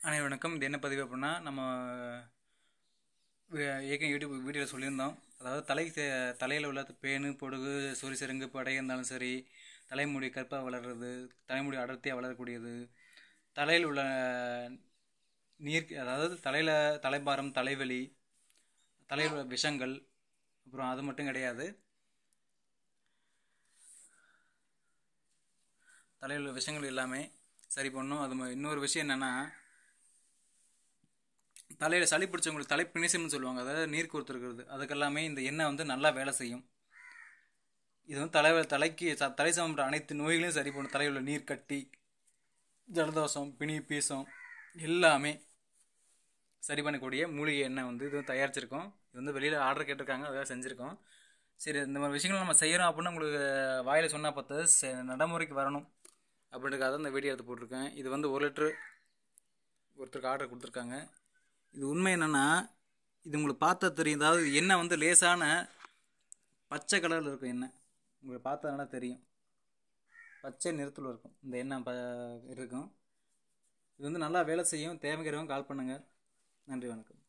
அனைவரும் வணக்கம் இது என்ன பதிவு அப்படின்னா நம்ம வி- ஏற்கனவே யூடியூப் வீடியோவில் சொல்லியிருந்தோம் அதாவது தலை தலையில் உள்ள பேனு பொடுகு சொறி செருங்கு படை இருந்தாலும் சரி தலைமுடி கற்பாக வளர்றது தலைமுடி அடர்த்தியாக வளரக்கூடியது தலையில் உள்ள நீர் அதாவது தலையில் தலைபாரம் தலைவலி தலையில் உள்ள விஷங்கள் அப்புறம் அது மட்டும் கிடையாது தலையில் உள்ள விஷயங்கள் எல்லாமே சரி பண்ணும் அது ம- இன்னொரு விஷயம் என்னென்னா தலையில் சளி பிடிச்சவங்களுக்கு தலை பிணிசம்னு சொல்லுவாங்க அதாவது நீர் கோர்த்துருக்கிறது அதுக்கெல்லாமே இந்த எண்ணெய் வந்து நல்லா வேலை செய்யும் இது வந்து தலை தலைக்கு ச- தலை சம்பந்த அனைத்து நோய்களையும் சரி பண்ணும் தலையில் உள்ள நீர் கட்டி ஜலதோஷம் பிணி பீசம் எல்லாமே சரி பண்ணக்கூடிய மூலிகை எண்ணெய் வந்து இது வந்து தயாரிச்சிருக்கோம் இது வந்து வெளியில் ஆர்டர் கேட்டிருக்காங்க அதுக்காக செஞ்சுருக்கோம் சரி இந்த மாதிரி விஷயங்கள் நம்ம செய்கிறோம் அப்படின்னு உங்களுக்கு வாயில் சொன்னால் பார்த்தது செ- நடைமுறைக்கு வரணும் அப்படின்றதுக்காக தான் இந்த வீடியோ எடுத்து போட்டிருக்கேன் இது வந்து ஒரு லிட்ரு ஒருத்தருக்கு ஆர்டர் கொடுத்துருக்காங்க இது உண்மை என்னென்னா இது உங்களுக்கு பார்த்தா தெரியும் அதாவது எண்ணெய் வந்து லேசான பச்சை கலரில் இருக்கும் எண்ணெய் உங்களுக்கு பார்த்ததுனால தெரியும் பச்சை நிறத்தில் இருக்கும் இந்த எண்ணெய் ப இருக்கும் இது வந்து நல்லா வேலை செய்யும் தேவைக்கிறவங்க கால் பண்ணுங்கள் நன்றி வணக்கம்